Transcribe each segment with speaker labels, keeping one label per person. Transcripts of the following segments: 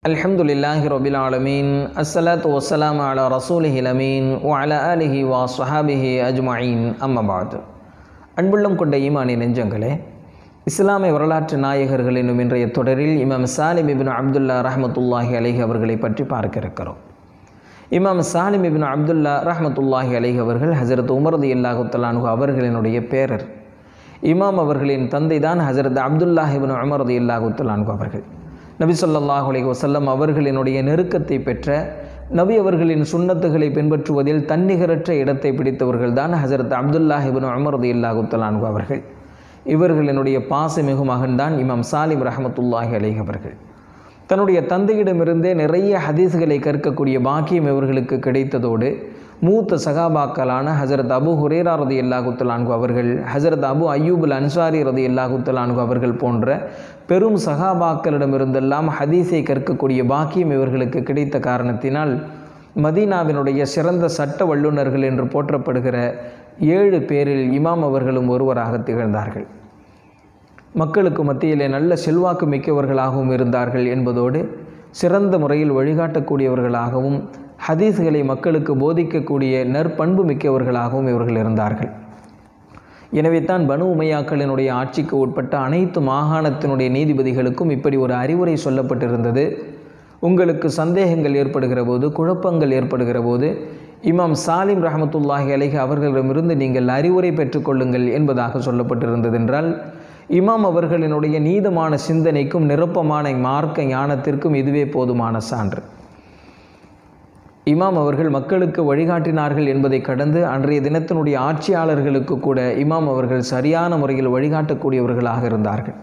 Speaker 1: الحمد لله رب العالمين الصلاة والسلام على رسوله الأمين وعلى آله وصحابه أجمعين أما بعد அன்புள்ளம் கொண்ட ஈமானி நெஞ்சங்களே இஸ்லாமிய வரலாற்று நாயகர்கள் என்னும் இன்றைய தொடரில் இமாம் சாலிம் இபின் அப்துல்லா ரஹமத்துல்லாஹி அலைஹி அவர்களை பற்றி பார்க்க இருக்கிறோம் இமாம் சாலிம் இபின் அப்துல்லா ரஹமத்துல்லாஹி அலைஹி அவர்கள் ஹசரத் உமரது இல்லாஹுத்தலானு அவர்களினுடைய பேரர் இமாம் அவர்களின் தந்தை தான் ஹசரத் அப்துல்லாஹ் இபின் உமரது இல்லாஹுத்தலானு அவர்கள் நபி ஸல்லல்லாஹு அலைஹி வஸல்லம் அவர்களினுடைய நெருக்கத்தை பெற்ற நபி அவர்களின் சுன்னத்துகளை பின்பற்றுவதில் தன்னிகரற்ற இடத்தை பிடித்தவர்கள் தான் ஹசரத் அப்துல்லாஹ் இபின் உமரது இல்லாஹுத்தலானு அவர்கள் இவர்களினுடைய பாசமிகு மகன்தான் இமாம் சாலிம் ரஹமத்துல்லாஹி அலைஹி அவர்கள் தன்னுடைய தந்தையிடமிருந்தே நிறைய ஹதீஸ்களை கற்கக்கூடிய பாக்கியம் இவர்களுக்கு கிடைத்ததோடு மூத்த சகாபாக்களான ஹசரத் அபு ஹுரேரா ரதி அல்லாஹுத்தலான்கு அவர்கள் ஹசரத் அபு அய்யூபுல் அன்சாரி ரதி அல்லாஹுத்தலான்கு அவர்கள் போன்ற பெரும் சகாபாக்களிடமிருந்தெல்லாம் ஹதீஸை கற்கக்கூடிய பாக்கியம் இவர்களுக்கு கிடைத்த காரணத்தினால் மதீனாவினுடைய சிறந்த சட்ட வல்லுநர்கள் என்று போற்றப்படுகிற ஏழு பேரில் இமாம் அவர்களும் ஒருவராக திகழ்ந்தார்கள் மக்களுக்கு மத்தியிலே நல்ல செல்வாக்கு மிக்கவர்களாகவும் இருந்தார்கள் என்பதோடு சிறந்த முறையில் வழிகாட்டக்கூடியவர்களாகவும் ஹதீஸ்களை மக்களுக்கு போதிக்கக்கூடிய நற்பண்பு மிக்கவர்களாகவும் இவர்கள் இருந்தார்கள் எனவே தான் பனு உமையாக்களினுடைய ஆட்சிக்கு உட்பட்ட அனைத்து மாகாணத்தினுடைய நீதிபதிகளுக்கும் இப்படி ஒரு அறிவுரை சொல்லப்பட்டிருந்தது உங்களுக்கு சந்தேகங்கள் ஏற்படுகிற போது குழப்பங்கள் ஏற்படுகிற போது இமாம் சாலிம் ரஹமத்துல்லாஹி அலைஹி அவர்களிடமிருந்து நீங்கள் அறிவுரை பெற்றுக்கொள்ளுங்கள் என்பதாக சொல்லப்பட்டிருந்தது என்றால் இமாம் அவர்களினுடைய நீதமான சிந்தனைக்கும் நிரப்பமான மார்க்க ஞானத்திற்கும் இதுவே போதுமான சான்று இமாம் அவர்கள் மக்களுக்கு வழிகாட்டினார்கள் என்பதை கடந்து அன்றைய தினத்தினுடைய ஆட்சியாளர்களுக்கு கூட இமாம் அவர்கள் சரியான முறையில் வழிகாட்டக்கூடியவர்களாக இருந்தார்கள்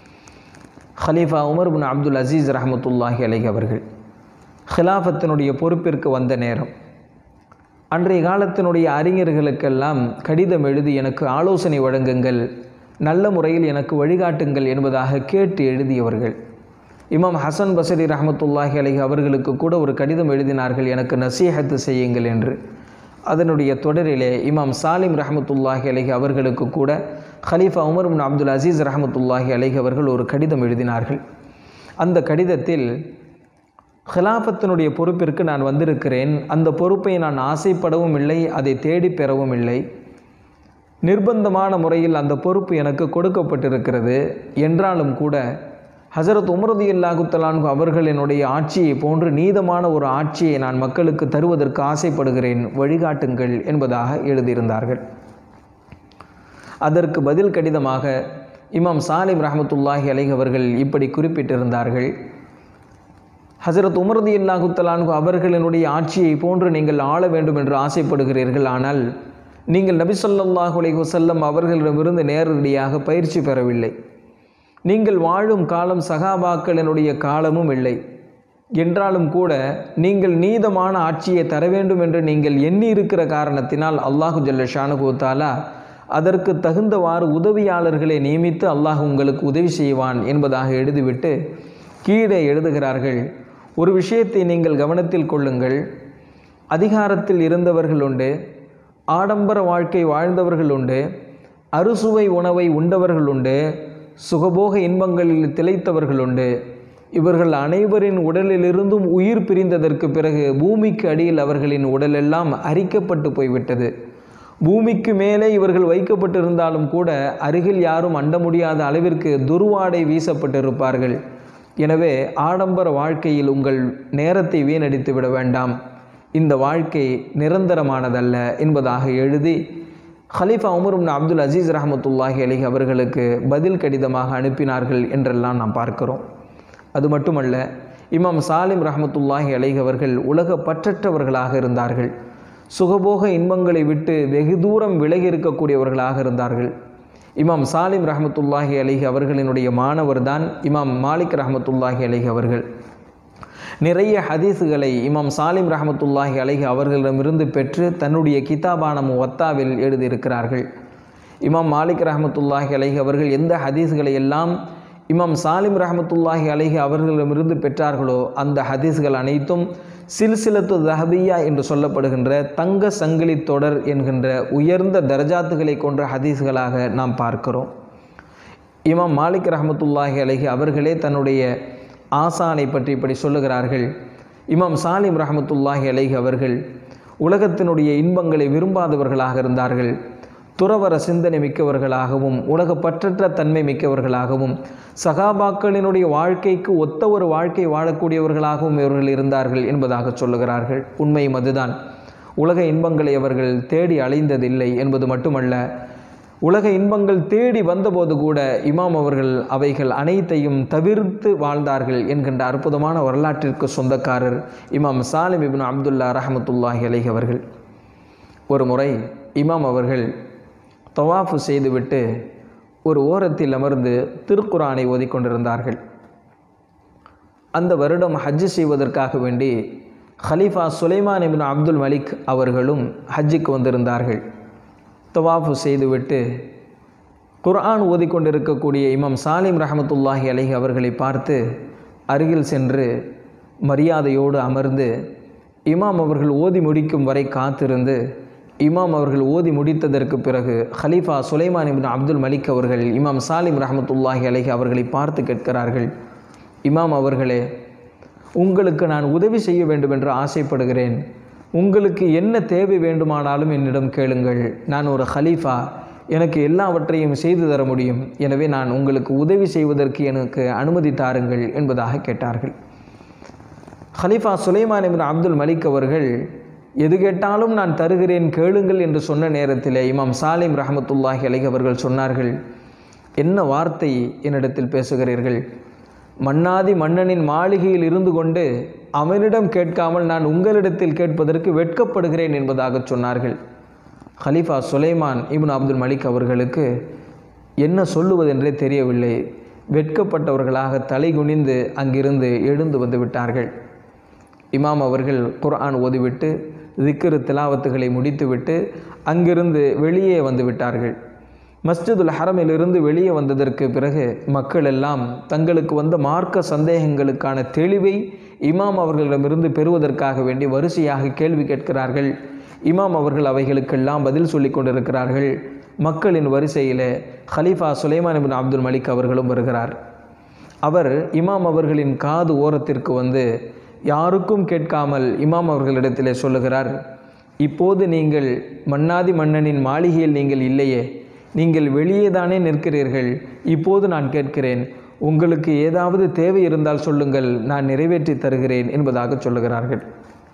Speaker 1: ஹலீஃபா உமர் பின் அப்துல் அசீஸ் ரஹமத்துல்லாஹி அலைஹி அவர்கள் ஹிலாஃபத்தினுடைய பொறுப்பிற்கு வந்த நேரம் அன்றைய காலத்தினுடைய அறிஞர்களுக்கெல்லாம் கடிதம் எழுதி எனக்கு ஆலோசனை வழங்குங்கள் நல்ல முறையில் எனக்கு வழிகாட்டுங்கள் என்பதாக கேட்டு எழுதியவர்கள் இமாம் ஹசன் பசரி ரஹமத்துல்லாஹி அலி அவர்களுக்கு கூட ஒரு கடிதம் எழுதினார்கள் எனக்கு நசீஹத்து செய்யுங்கள் என்று அதனுடைய தொடரிலே இமாம் சாலிம் ரஹமத்துல்லாஹி அலி அவர்களுக்கு கூட ஹலீஃபா உமர் பின் அப்துல் அசீஸ் ரஹமத்துல்லாஹி அலி அவர்கள் ஒரு கடிதம் எழுதினார்கள் அந்த கடிதத்தில் ஹிலாஃபத்தினுடைய பொறுப்பிற்கு நான் வந்திருக்கிறேன் அந்த பொறுப்பை நான் ஆசைப்படவும் இல்லை அதை தேடி பெறவும் இல்லை நிர்பந்தமான முறையில் அந்த பொறுப்பு எனக்கு கொடுக்கப்பட்டிருக்கிறது என்றாலும் கூட ஹசரத் உமரதி அல்லாஹுத்தலான்கு அவர்களினுடைய ஆட்சியை போன்று நீதமான ஒரு ஆட்சியை நான் மக்களுக்கு தருவதற்கு ஆசைப்படுகிறேன் வழிகாட்டுங்கள் என்பதாக எழுதியிருந்தார்கள் அதற்கு பதில் கடிதமாக இமாம் சாலிம் ரஹமத்துல்லாஹி அலை அவர்கள் இப்படி குறிப்பிட்டிருந்தார்கள் ஹசரத் உமரதி அல்லாஹுத்தலான்கு அவர்களினுடைய ஆட்சியை போன்று நீங்கள் ஆள வேண்டும் என்று ஆசைப்படுகிறீர்கள் ஆனால் நீங்கள் நபி சொல்லாஹு அலைஹி வசல்லம் அவர்களிடமிருந்து நேரடியாக பயிற்சி பெறவில்லை நீங்கள் வாழும் காலம் சகாபாக்களினுடைய காலமும் இல்லை என்றாலும் கூட நீங்கள் நீதமான ஆட்சியை தர வேண்டும் என்று நீங்கள் எண்ணி இருக்கிற காரணத்தினால் அல்லாஹு ஜல்ல ஷானுகூத்தாலா அதற்கு தகுந்தவாறு உதவியாளர்களை நியமித்து அல்லாஹ் உங்களுக்கு உதவி செய்வான் என்பதாக எழுதிவிட்டு கீழே எழுதுகிறார்கள் ஒரு விஷயத்தை நீங்கள் கவனத்தில் கொள்ளுங்கள் அதிகாரத்தில் இருந்தவர்கள் உண்டு ஆடம்பர வாழ்க்கை வாழ்ந்தவர்கள் உண்டு அறுசுவை உணவை உண்டவர்கள் உண்டு சுகபோக இன்பங்களில் திளைத்தவர்கள் உண்டு இவர்கள் அனைவரின் உடலிலிருந்தும் உயிர் பிரிந்ததற்கு பிறகு பூமிக்கு அடியில் அவர்களின் உடலெல்லாம் அரிக்கப்பட்டு போய்விட்டது பூமிக்கு மேலே இவர்கள் வைக்கப்பட்டிருந்தாலும் கூட அருகில் யாரும் அண்ட முடியாத அளவிற்கு துர்வாடை வீசப்பட்டிருப்பார்கள் எனவே ஆடம்பர வாழ்க்கையில் உங்கள் நேரத்தை வீணடித்து விட வேண்டாம் இந்த வாழ்க்கை நிரந்தரமானதல்ல என்பதாக எழுதி ஹலீஃபா உமர் அப்துல் அசீஸ் ரஹமத்துல்லாஹி அலி அவர்களுக்கு பதில் கடிதமாக அனுப்பினார்கள் என்றெல்லாம் நாம் பார்க்கிறோம் அது மட்டுமல்ல இமாம் சாலிம் ரஹமத்துல்லாஹி அலை அவர்கள் உலக பற்றற்றவர்களாக இருந்தார்கள் சுகபோக இன்பங்களை விட்டு வெகு தூரம் விலகி இருக்கக்கூடியவர்களாக இருந்தார்கள் இமாம் சாலிம் ரஹமத்துல்லாஹி அலிஹி அவர்களினுடைய மாணவர் தான் இமாம் மாலிக் ரஹமத்துல்லாஹி அலிஹி அவர்கள் நிறைய ஹதீஸுகளை இமாம் சாலிம் ரஹமத்துல்லாஹி அலைஹி அவர்களிடமிருந்து பெற்று தன்னுடைய கிதாபான ஒத்தாவில் எழுதியிருக்கிறார்கள் இமாம் மாலிக் ரஹமத்துல்லாஹி அலைஹி அவர்கள் எந்த ஹதீஸ்களை எல்லாம் இமாம் சாலிம் ரஹமத்துல்லாஹி அலைஹி அவர்களிடமிருந்து பெற்றார்களோ அந்த ஹதீஸ்கள் அனைத்தும் சில்சிலத்து தஹபியா என்று சொல்லப்படுகின்ற தங்க சங்கிலி தொடர் என்கின்ற உயர்ந்த தரஜாத்துகளை கொன்ற ஹதீஸ்களாக நாம் பார்க்கிறோம் இமாம் மாலிக் ரஹமத்துல்லாஹி அலைஹி அவர்களே தன்னுடைய ஆசானை பற்றி இப்படி சொல்லுகிறார்கள் இமாம் சாலிம் ரஹமத்துல்லாஹி அலைஹி அவர்கள் உலகத்தினுடைய இன்பங்களை விரும்பாதவர்களாக இருந்தார்கள் துறவர சிந்தனை மிக்கவர்களாகவும் உலக பற்றற்ற தன்மை மிக்கவர்களாகவும் சகாபாக்களினுடைய வாழ்க்கைக்கு ஒத்த ஒரு வாழ்க்கை வாழக்கூடியவர்களாகவும் இவர்கள் இருந்தார்கள் என்பதாக சொல்லுகிறார்கள் உண்மையும் அதுதான் உலக இன்பங்களை அவர்கள் தேடி அலைந்ததில்லை என்பது மட்டுமல்ல உலக இன்பங்கள் தேடி வந்தபோது கூட இமாம் அவர்கள் அவைகள் அனைத்தையும் தவிர்த்து வாழ்ந்தார்கள் என்கின்ற அற்புதமான வரலாற்றிற்கு சொந்தக்காரர் இமாம் சாலிம் இபின் அப்துல்லா ரஹமத்துல்லாஹி அலைஹி அவர்கள் ஒரு முறை இமாம் அவர்கள் தவாஃபு செய்துவிட்டு ஒரு ஓரத்தில் அமர்ந்து திருக்குரானை ஓதிக்கொண்டிருந்தார்கள் அந்த வருடம் ஹஜ்ஜு செய்வதற்காக வேண்டி ஹலீஃபா சுலைமான் இபின் அப்துல் மலிக் அவர்களும் ஹஜ்ஜுக்கு வந்திருந்தார்கள் தவாஃபு செய்துவிட்டு குர்ஆன் ஓதிக்கொண்டிருக்கக்கூடிய இமாம் சாலிம் ரஹமத்துல்லாஹி அலைஹி அவர்களை பார்த்து அருகில் சென்று மரியாதையோடு அமர்ந்து இமாம் அவர்கள் ஓதி முடிக்கும் வரை காத்திருந்து இமாம் அவர்கள் ஓதி முடித்ததற்கு பிறகு ஹலீஃபா சுலைமான் இபின் அப்துல் மலிக் அவர்கள் இமாம் சாலிம் ரஹமத்துல்லாஹி அலைஹி அவர்களை பார்த்து கேட்கிறார்கள் இமாம் அவர்களே உங்களுக்கு நான் உதவி செய்ய வேண்டும் என்று ஆசைப்படுகிறேன் உங்களுக்கு என்ன தேவை வேண்டுமானாலும் என்னிடம் கேளுங்கள் நான் ஒரு ஹலீஃபா எனக்கு எல்லாவற்றையும் செய்து தர முடியும் எனவே நான் உங்களுக்கு உதவி செய்வதற்கு எனக்கு அனுமதி தாருங்கள் என்பதாக கேட்டார்கள் ஹலீஃபா சுலைமான் இபின் அப்துல் மலிக் அவர்கள் எது கேட்டாலும் நான் தருகிறேன் கேளுங்கள் என்று சொன்ன நேரத்தில் இமாம் சாலிம் ரஹமத்துல்லாஹி அலைஹி அவர்கள் சொன்னார்கள் என்ன வார்த்தை என்னிடத்தில் பேசுகிறீர்கள் மன்னாதி மன்னனின் மாளிகையில் இருந்து கொண்டு அவனிடம் கேட்காமல் நான் உங்களிடத்தில் கேட்பதற்கு வெட்கப்படுகிறேன் என்பதாக சொன்னார்கள் ஹலீஃபா சுலைமான் இப்னு அப்துல் மலிக் அவர்களுக்கு என்ன சொல்லுவதென்றே தெரியவில்லை வெட்கப்பட்டவர்களாக தலை குனிந்து அங்கிருந்து எழுந்து வந்து விட்டார்கள் இமாம் அவர்கள் குர்ஆன் ஓதிவிட்டு திக்ரு திலாவத்துகளை முடித்துவிட்டு அங்கிருந்து வெளியே வந்து விட்டார்கள் மஸ்ஜிதுல் ஹரமிலிருந்து வெளியே வந்ததற்கு பிறகு மக்கள் எல்லாம் தங்களுக்கு வந்த மார்க்க சந்தேகங்களுக்கான தெளிவை இமாம் அவர்களிடமிருந்து பெறுவதற்காக வேண்டி வரிசையாக கேள்வி கேட்கிறார்கள் இமாம் அவர்கள் அவைகளுக்கெல்லாம் பதில் சொல்லி கொண்டிருக்கிறார்கள் மக்களின் வரிசையில் ஹலீஃபா சுலைமான் பின் அப்துல் மலிக் அவர்களும் வருகிறார் அவர் இமாம் அவர்களின் காது ஓரத்திற்கு வந்து யாருக்கும் கேட்காமல் இமாம் அவர்களிடத்திலே சொல்லுகிறார் இப்போது நீங்கள் மன்னாதி மன்னனின் மாளிகையில் நீங்கள் இல்லையே நீங்கள் வெளியே தானே நிற்கிறீர்கள் இப்போது நான் கேட்கிறேன் உங்களுக்கு ஏதாவது தேவை இருந்தால் சொல்லுங்கள் நான் நிறைவேற்றி தருகிறேன் என்பதாக சொல்லுகிறார்கள்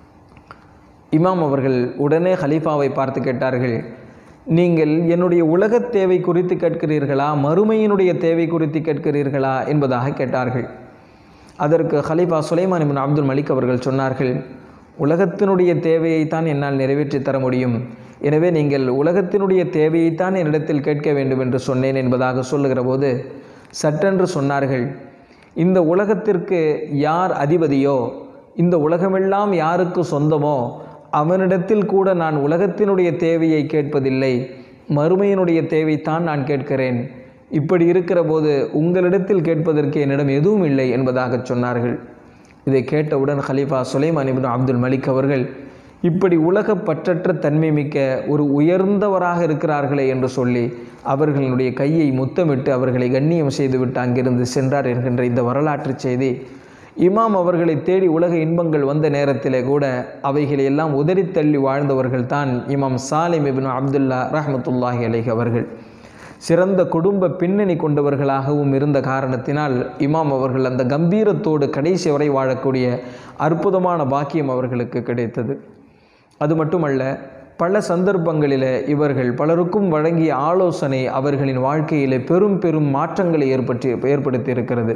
Speaker 1: இமாம் அவர்கள் உடனே ஹலீஃபாவை பார்த்து கேட்டார்கள் நீங்கள் என்னுடைய உலகத் தேவை குறித்து கேட்கிறீர்களா மறுமையினுடைய தேவை குறித்து கேட்கிறீர்களா என்பதாக கேட்டார்கள் அதற்கு ஹலீஃபா சுலைமான் இபின் அப்துல் மலிக் அவர்கள் சொன்னார்கள் உலகத்தினுடைய தேவையைத்தான் என்னால் நிறைவேற்றி தர முடியும் எனவே நீங்கள் உலகத்தினுடைய தேவையைத்தான் என்னிடத்தில் கேட்க வேண்டும் என்று சொன்னேன் என்பதாக சொல்லுகிற போது சட்டென்று சொன்னார்கள் இந்த உலகத்திற்கு யார் அதிபதியோ இந்த உலகமெல்லாம் யாருக்கு சொந்தமோ அவனிடத்தில் கூட நான் உலகத்தினுடைய தேவையை கேட்பதில்லை மறுமையினுடைய தேவைத்தான் நான் கேட்கிறேன் இப்படி இருக்கிற போது உங்களிடத்தில் கேட்பதற்கு என்னிடம் எதுவும் இல்லை என்பதாக சொன்னார்கள் இதை கேட்டவுடன் ஹலீஃபா சுலைமான் இப்னு அப்துல் மலிக் அவர்கள் இப்படி உலக பற்றற்ற தன்மை மிக்க ஒரு உயர்ந்தவராக இருக்கிறார்களே என்று சொல்லி அவர்களுடைய கையை முத்தமிட்டு அவர்களை கண்ணியம் செய்துவிட்டு அங்கிருந்து சென்றார் என்கின்ற இந்த வரலாற்று செய்தி இமாம் அவர்களை தேடி உலக இன்பங்கள் வந்த நேரத்திலே கூட அவைகளை எல்லாம் உதறி தள்ளி வாழ்ந்தவர்கள் தான் இமாம் சாலிம் இபின் அப்துல்லா ரஹமத்துல்லாஹி அலைஹி அவர்கள் சிறந்த குடும்ப பின்னணி கொண்டவர்களாகவும் இருந்த காரணத்தினால் இமாம் அவர்கள் அந்த கம்பீரத்தோடு கடைசி வரை வாழக்கூடிய அற்புதமான பாக்கியம் அவர்களுக்கு கிடைத்தது அது மட்டுமல்ல பல சந்தர்ப்பங்களில் இவர்கள் பலருக்கும் வழங்கிய ஆலோசனை அவர்களின் வாழ்க்கையில் பெரும் பெரும் மாற்றங்களை ஏற்படுத்தி ஏற்படுத்தி இருக்கிறது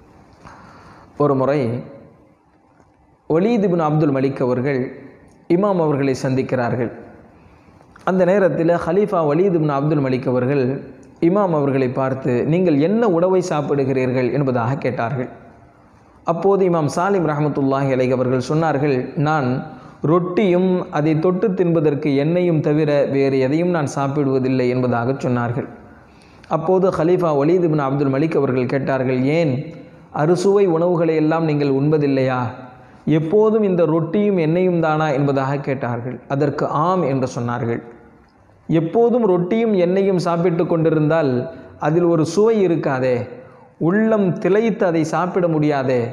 Speaker 1: ஒரு முறை ஒலீத் பின் அப்துல் மலிக் அவர்கள் இமாம் அவர்களை சந்திக்கிறார்கள் அந்த நேரத்தில் ஹலீஃபா வலீத் பின் அப்துல் மலிக் அவர்கள் இமாம் அவர்களை பார்த்து நீங்கள் என்ன உணவை சாப்பிடுகிறீர்கள் என்பதாக கேட்டார்கள் அப்போது இமாம் சாலிம் ரஹமத்துல்லாஹி அலை அவர்கள் சொன்னார்கள் நான் ரொட்டியும் அதை தொட்டு தின்பதற்கு எண்ணெயும் தவிர வேறு எதையும் நான் சாப்பிடுவதில்லை என்பதாக சொன்னார்கள் அப்போது ஹலீஃபா வலீத் பின் அப்துல் மலிக் அவர்கள் கேட்டார்கள் ஏன் அறுசுவை உணவுகளை எல்லாம் நீங்கள் உண்பதில்லையா எப்போதும் இந்த ரொட்டியும் எண்ணெயும் தானா என்பதாக கேட்டார்கள் அதற்கு ஆம் என்று சொன்னார்கள் எப்போதும் ரொட்டியும் எண்ணெயும் சாப்பிட்டு கொண்டிருந்தால் அதில் ஒரு சுவை இருக்காதே உள்ளம் திளைத்து அதை சாப்பிட முடியாதே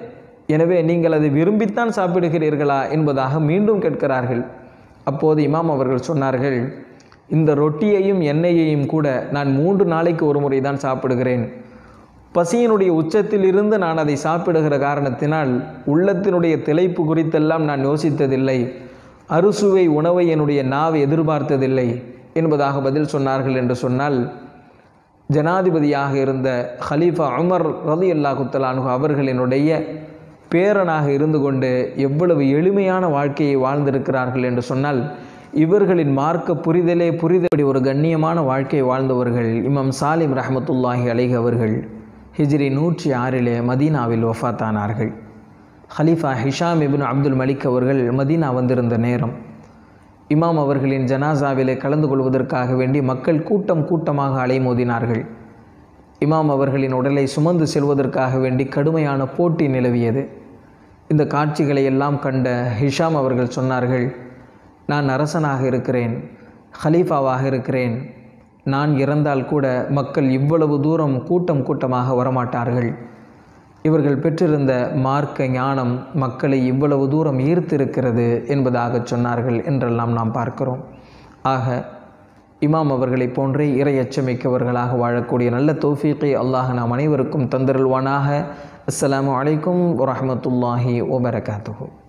Speaker 1: எனவே நீங்கள் அதை விரும்பித்தான் சாப்பிடுகிறீர்களா என்பதாக மீண்டும் கேட்கிறார்கள் அப்போது இமாம் அவர்கள் சொன்னார்கள் இந்த ரொட்டியையும் எண்ணெயையும் கூட நான் மூன்று நாளைக்கு ஒரு முறை தான் சாப்பிடுகிறேன் பசியினுடைய உச்சத்தில் இருந்து நான் அதை சாப்பிடுகிற காரணத்தினால் உள்ளத்தினுடைய திளைப்பு குறித்தெல்லாம் நான் யோசித்ததில்லை அறுசுவை உணவை என்னுடைய நாவை எதிர்பார்த்ததில்லை என்பதாக பதில் சொன்னார்கள் என்று சொன்னால் ஜனாதிபதியாக இருந்த ஹலீஃபா உமர் ரதி அல்லாஹுத்தலானு அவர்களினுடைய பேரனாக இருந்து கொண்டு எவ்வளவு எளிமையான வாழ்க்கையை வாழ்ந்திருக்கிறார்கள் என்று சொன்னால் இவர்களின் மார்க்க புரிதலே புரிதப்படி ஒரு கண்ணியமான வாழ்க்கையை வாழ்ந்தவர்கள் இமாம் சாலிம் ரஹமத்துல்லாஹி அலைஹ் அவர்கள் ஹிஜ்ரி நூற்றி ஆறிலே மதீனாவில் வஃபாத்தானார்கள் ஹலீஃபா ஹிஷாம் இபின் அப்துல் மலிக் அவர்கள் மதீனா வந்திருந்த நேரம் இமாம் அவர்களின் ஜனாசாவிலே கலந்து கொள்வதற்காக வேண்டி மக்கள் கூட்டம் கூட்டமாக அலைமோதினார்கள் இமாம் அவர்களின் உடலை சுமந்து செல்வதற்காக வேண்டி கடுமையான போட்டி நிலவியது இந்த காட்சிகளை எல்லாம் கண்ட ஹிஷாம் அவர்கள் சொன்னார்கள் நான் அரசனாக இருக்கிறேன் ஹலீஃபாவாக இருக்கிறேன் நான் இறந்தால் கூட மக்கள் இவ்வளவு தூரம் கூட்டம் கூட்டமாக வரமாட்டார்கள் இவர்கள் பெற்றிருந்த மார்க்க ஞானம் மக்களை இவ்வளவு தூரம் ஈர்த்திருக்கிறது என்பதாக சொன்னார்கள் என்றெல்லாம் நாம் பார்க்கிறோம் ஆக இமாம் அவர்களைப் போன்றே இறை அச்சமிக்கவர்களாக வாழக்கூடிய நல்ல தௌஃபீக்கை அல்லாஹ் நாம் அனைவருக்கும் தந்திருள்வானாக அஸ்ஸலாமு அலைக்கும் வரஹமத்துல்லாஹி வபரகாத்துஹூ